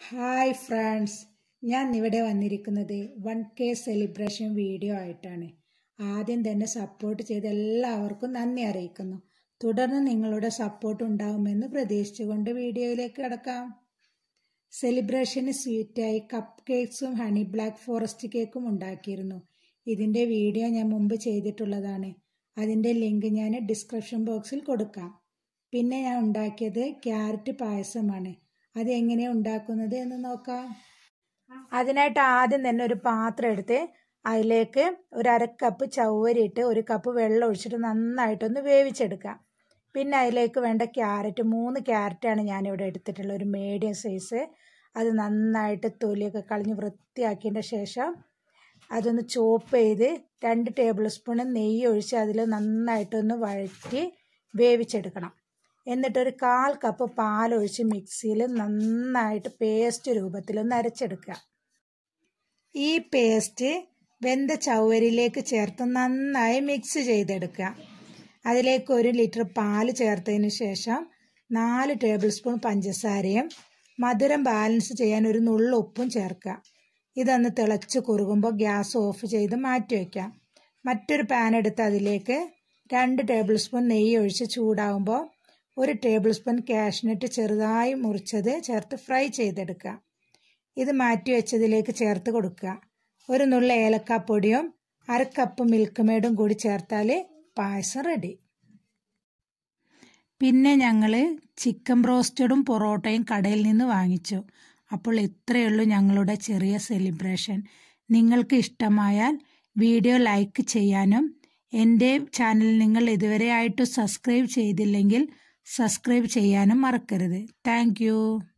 hi friends ഞാൻ ഇവിടെ വന്നിരിക്കുന്നത് വൺ കെ സെലിബ്രേഷൻ വീഡിയോ ആയിട്ടാണ് ആദ്യം തന്നെ സപ്പോർട്ട് ചെയ്ത എല്ലാവർക്കും നന്ദി അറിയിക്കുന്നു തുടർന്ന് നിങ്ങളുടെ സപ്പോർട്ട് ഉണ്ടാവുമെന്ന് പ്രതീക്ഷിച്ചുകൊണ്ട് വീഡിയോയിലേക്ക് കിടക്കാം സെലിബ്രേഷന് സ്വീറ്റായി കപ്പ് കേക്ക്സും ഹണി ബ്ലാക്ക് ഫോറസ്റ്റ് കേക്കും ഉണ്ടാക്കിയിരുന്നു ഇതിൻ്റെ വീഡിയോ ഞാൻ മുമ്പ് ചെയ്തിട്ടുള്ളതാണ് അതിൻ്റെ ലിങ്ക് ഞാൻ ഡിസ്ക്രിപ്ഷൻ ബോക്സിൽ കൊടുക്കാം പിന്നെ ഞാൻ ഉണ്ടാക്കിയത് ക്യാരറ്റ് പായസമാണ് അത് എങ്ങനെയാണ് ഉണ്ടാക്കുന്നത് എന്ന് നോക്കാം അതിനായിട്ട് ആദ്യം തന്നെ ഒരു പാത്രം എടുത്ത് അതിലേക്ക് ഒരു അരക്കപ്പ് ചവ്വരിയിട്ട് ഒരു കപ്പ് വെള്ളം ഒഴിച്ചിട്ട് നന്നായിട്ടൊന്ന് വേവിച്ചെടുക്കാം പിന്നെ അതിലേക്ക് വേണ്ട ക്യാരറ്റ് മൂന്ന് ക്യാരറ്റാണ് ഞാനിവിടെ എടുത്തിട്ടുള്ളത് ഒരു മീഡിയം സൈസ് അത് നന്നായിട്ട് തൊലിയൊക്കെ കളഞ്ഞ് വൃത്തിയാക്കിയതിൻ്റെ ശേഷം അതൊന്ന് ചോപ്പ് ചെയ്ത് രണ്ട് ടേബിൾ സ്പൂൺ നെയ്യ് ഒഴിച്ച് അതിൽ നന്നായിട്ടൊന്ന് വഴറ്റി വേവിച്ചെടുക്കണം എന്നിട്ടൊരു കാൽ കപ്പ് പാലൊഴിച്ച് മിക്സിയിൽ നന്നായിട്ട് പേസ്റ്റ് രൂപത്തിലൊന്ന് അരച്ചെടുക്കുക ഈ പേസ്റ്റ് വെന്ത ചവ്വരിലേക്ക് ചേർത്ത് നന്നായി മിക്സ് ചെയ്തെടുക്കുക അതിലേക്ക് ഒരു ലിറ്റർ പാല് ചേർത്തതിന് ശേഷം നാല് ടേബിൾ സ്പൂൺ പഞ്ചസാരയും മധുരം ബാലൻസ് ചെയ്യാൻ ഒരു നുള്ളു ഉപ്പും ചേർക്കുക ഇതൊന്ന് തിളച്ച് കുറുകുമ്പോൾ ഗ്യാസ് ഓഫ് ചെയ്ത് മാറ്റി വയ്ക്കാം മറ്റൊരു പാൻ എടുത്ത് അതിലേക്ക് രണ്ട് ടേബിൾ സ്പൂൺ നെയ്യ് ഒഴിച്ച് ചൂടാവുമ്പോൾ ഒരു ടേബിൾ സ്പൂൺ കാഷ്നട്ട് ചെറുതായി മുറിച്ചത് ചേർത്ത് ഫ്രൈ ചെയ്തെടുക്കുക ഇത് മാറ്റി വെച്ചതിലേക്ക് ചേർത്ത് കൊടുക്കുക ഒരു നുള്ള ഏലക്കാപ്പൊടിയും അര കപ്പ് മിൽക്ക് മേഡും കൂടി ചേർത്താൽ പായസം റെഡി പിന്നെ ഞങ്ങൾ ചിക്കൻ ബ്രോസ്റ്റഡും പൊറോട്ടയും കടയിൽ നിന്ന് വാങ്ങിച്ചു അപ്പോൾ ഇത്രയേ ഉള്ളൂ ഞങ്ങളുടെ ചെറിയ സെലിബ്രേഷൻ നിങ്ങൾക്ക് ഇഷ്ടമായാൽ വീഡിയോ ലൈക്ക് ചെയ്യാനും എൻ്റെ ചാനൽ നിങ്ങൾ ഇതുവരെ ആയിട്ട് സബ്സ്ക്രൈബ് ചെയ്തില്ലെങ്കിൽ സബ്സ്ക്രൈബ് ചെയ്യാനും മറക്കരുത് താങ്ക്